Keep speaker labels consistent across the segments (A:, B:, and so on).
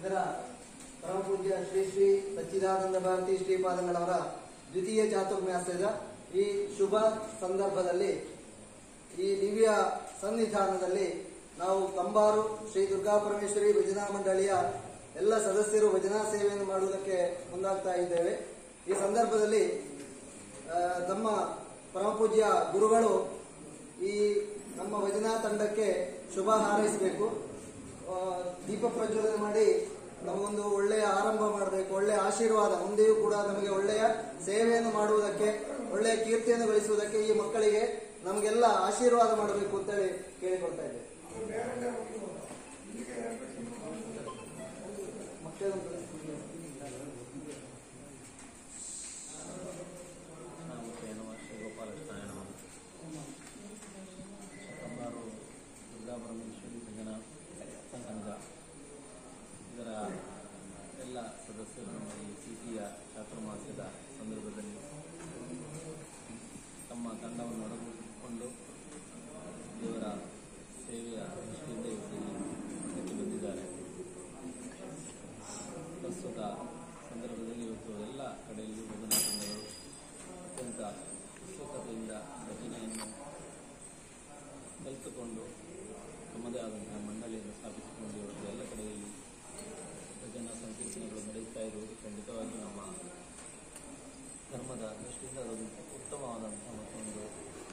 A: ಇದರ ಪರಮ ಪೂಜ್ಯ ಶ್ರೀ ಶ್ರೀ ಸಚ್ಚಿದಾನಂದ ಭಾರತಿ ಶ್ರೀಪಾದಂಗಳವರ ದ್ವಿತೀಯ ಚಾತುರ್ಮಾಸ್ಯದ ಈ ಶುಭ ಸಂದರ್ಭದಲ್ಲಿ ಈ ದಿವ್ಯ ಸನ್ನಿಧಾನದಲ್ಲಿ ನಾವು ಕಂಬಾರು ಶ್ರೀ ದುರ್ಗಾ ಪರಮೇಶ್ವರಿ ಭಜನಾ ಮಂಡಳಿಯ ಎಲ್ಲ ಸದಸ್ಯರು ಭಜನಾ ಸೇವೆಯನ್ನು ಮಾಡುವುದಕ್ಕೆ ಮುಂದಾಗ್ತಾ ಇದ್ದೇವೆ ಈ ಸಂದರ್ಭದಲ್ಲಿ ಆ, ನಮ್ಮ ಪರಮಪೂಜ್ಯ ಗುರುಗಳು ಈ ನಮ್ಮ ಭಜನಾ ತಂಡಕ್ಕೆ ಶುಭ ಹಾರೈಸಬೇಕು ಆ, ದೀಪ ಪ್ರಜ್ವಲನೆ ಮಾಡಿ ನಮಗೊಂದು ಒಳ್ಳೆಯ ಆರಂಭ ಮಾಡಬೇಕು ಒಳ್ಳೆಯ ಆಶೀರ್ವಾದ ಮುಂದೆಯೂ ಕೂಡ ನಮಗೆ ಒಳ್ಳೆಯ ಸೇವೆಯನ್ನು ಮಾಡುವುದಕ್ಕೆ ಒಳ್ಳೆಯ ಕೀರ್ತಿಯನ್ನು ಗಳಿಸುವುದಕ್ಕೆ ಈ ಮಕ್ಕಳಿಗೆ ನಮಗೆಲ್ಲ ಆಶೀರ್ವಾದ ಮಾಡಬೇಕು ಅಂತೇಳಿ ಕೇಳಿಕೊಳ್ತಾ ಇದ್ದೇವೆ ಮಕ್ಕಳನ್ನು
B: ನಾಮಕ್ಕೆ ನಮಃ ಶ್ರೀ ಗೋಪಾಲಕೃಷ್ಣಾಯ ನಮಃ ಕಂಬಾರು ದುರ್ಗಾ ಪರಮೇಶ್ವರಿ ಭಜನಾ ಸಂಘ ಇದರ ಎಲ್ಲ ಸದಸ್ಯರು ನಮ್ಮ ಈ ಸಿಟಿಯ ಚಾತುರ್ಮಾಸ್ಯದ ಸಂದರ್ಭದಲ್ಲಿ ತಮ್ಮ ತಂಡವನ್ನು ಒಡಗಿಕೊಂಡು ದೇವರ ಸೇವೆಯ ದೃಷ್ಟಿಯಿಂದ ಇವತ್ತು ಈ ಮಠಕ್ಕೆ ಬಂದಿದ್ದಾರೆ ಪ್ರಸ್ತುತ ಸಂದರ್ಭದಲ್ಲಿ ಇವತ್ತು ಎಲ್ಲ ಕಡೆಯಲ್ಲೂ ಭಜನಾ ತಂಡಗಳು ಅತ್ಯಂತ ಉತ್ಸುಕತೆಯಿಂದ ಭಜನೆಯನ್ನು ಕಲಿತುಕೊಂಡು ತಮ್ಮದೇ ಆದಂತಹ ಮಂಡಳಿಯನ್ನು ಸ್ಥಾಪಿಸಿಕೊಂಡು ಇವತ್ತು ಎಲ್ಲ ಕಡೆಯಲ್ಲಿ ಭಜನಾ ಸಂಕೀರ್ತನೆಗಳು ನಡೆಯುತ್ತಾ ಇರುವುದು ಖಂಡಿತವಾಗಿ ನಮ್ಮ ಧರ್ಮದ ದೃಷ್ಟಿಯಿಂದ ಅದೊಂದು ಉತ್ತಮವಾದಂತಹ ಮತ್ತೊಂದು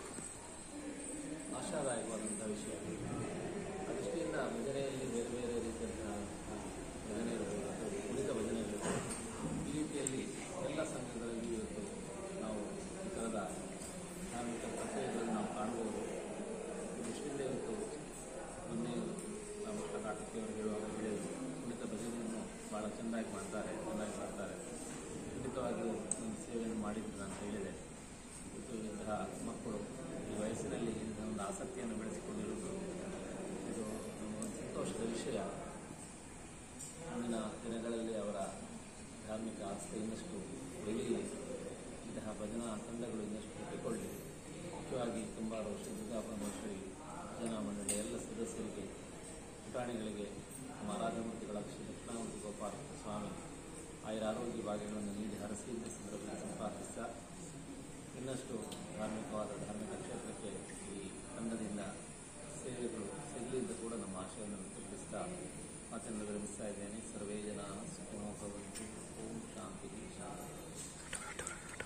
B: ಆಶಾದಾಯಕವಾದಂತಹ ವಿಷಯ ಆ ದೃಷ್ಟಿಯಿಂದ ಭಜನೆಯಲ್ಲಿ ಬೇರೆ ಬೇರೆ ರೀತಿಯಂತಹ ಭಜನೆ ಇರಬಹುದು ಅಥವಾ ಉಳಿದ ಭಜನೆ ಇರಬಹುದು ಈ ರೀತಿಯಲ್ಲಿ ಎಲ್ಲ ಸಂಘಗಳಲ್ಲಿ ಇವತ್ತು ನಾವು ಈ ಥರದ ಧಾರ್ಮಿಕ ಪ್ರಕ್ರಿಯೆಗಳನ್ನು ನಾವು ಕಾಣಬಹುದು ಈ ದೃಷ್ಟಿಯಿಂದ ಇವತ್ತು ಮೊನ್ನೆ ನಮ್ಮ ಕರ್ನಾಟಕದವರು ಹೇಳುವಾಗ ಹೇಳಿದರು ಕುಣಿತ ಭಜನೆಯನ್ನು ಭಾಳ ಚೆಂದಾಗಿ ಮಾಡ್ತಾರೆ ಚೆನ್ನಾಗಿ ಮಾಡ್ತಾರೆ ಖಂಡಿತವಾಗಿಯೂ ಒಂದು ಸೇವೆಯನ್ನು ಮಾಡಿದ್ರು ಅಂತ ಹೇಳಿದೆ ಇವತ್ತು ಇಂತಹ ಮಕ್ಕಳು ಈ ವಯಸ್ಸಿನಲ್ಲಿ ಇಂತಹ ಒಂದು ಆಸಕ್ತಿಯನ್ನು ಬೆಳೆಸಿಕೊಂಡಿರುವುದು ಇದು ನಮ್ಮ ಒಂದು ಸಂತೋಷದ ವಿಷಯ ಮುಂದಿನ ದಿನಗಳಲ್ಲಿ ಅವರ ಧಾರ್ಮಿಕ ಆಸ್ತಿ ಇನ್ನಷ್ಟು ಬೆಳೆಯಲಿ ಇಂತಹ ಭಜನಾ ತಂಡಗಳು ಇನ್ನಷ್ಟು ಹುಟ್ಟಿಕೊಳ್ಳಿ ಮುಖ್ಯವಾಗಿ ಕುಂಬಾರು ಶ್ರೀ ದುರ್ಗಾ ಪರಮೇಶ್ವರಿ ಭಜನಾ ಮಂಡಳಿಯ ಎಲ್ಲ ಸದಸ್ಯರಿಗೆ ಪುಟಾಣಿಗಳಿಗೆ ನಮ್ಮ ಆರಾಧಮೂರ್ತಿಗಳ ಶ್ರೀ ದಕ್ಷಿಣಾಮೂರ್ತಿ ಗೋಪಾಲ ಸ್ವಾಮಿ ಆಯುರ ಆರೋಗ್ಯ ಭಾಗ್ಯಗಳನ್ನು ನೀಡಿ ಹರಸಿ ಈ ಸಂದರ್ಭದಲ್ಲಿ ಸಂಪಾದಿಸ್ತಾ ಇನ್ನಷ್ಟು ಧಾರ್ಮಿಕವಾದ ಧಾರ್ಮಿಕ ಕ್ಷೇತ್ರಕ್ಕೆ ಈ ತಂಡದಿಂದ ಸೇವೆಗಳು ಸಿಗಲಿ ಅಂತ ಕೂಡ ನಮ್ಮ ಆಶಯವನ್ನು ವ್ಯಕ್ತಪಡಿಸ್ತಾ ಮಾತನ್ನು ವಿರಮಿಸ್ತಾ ಇದ್ದೇನೆ ಸರ್ವೇ ಜನ ಸುಖಮೋ ಭವಂತು ಓಂ ಶಾಂತಿ ಶಾಂತಿ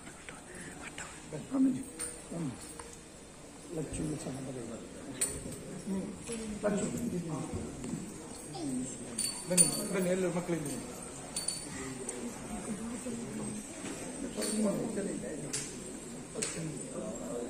C: ಲಕ್ಷ್ಮಿ ಸಮಾಧಾನ ಲಕ್ಷ್ಮಿ ಬನ್ನಿ ಬನ್ನಿ ಎಲ್ಲರೂ ಮಕ್ಕಳಿಂದ ಬನ್ನಿ.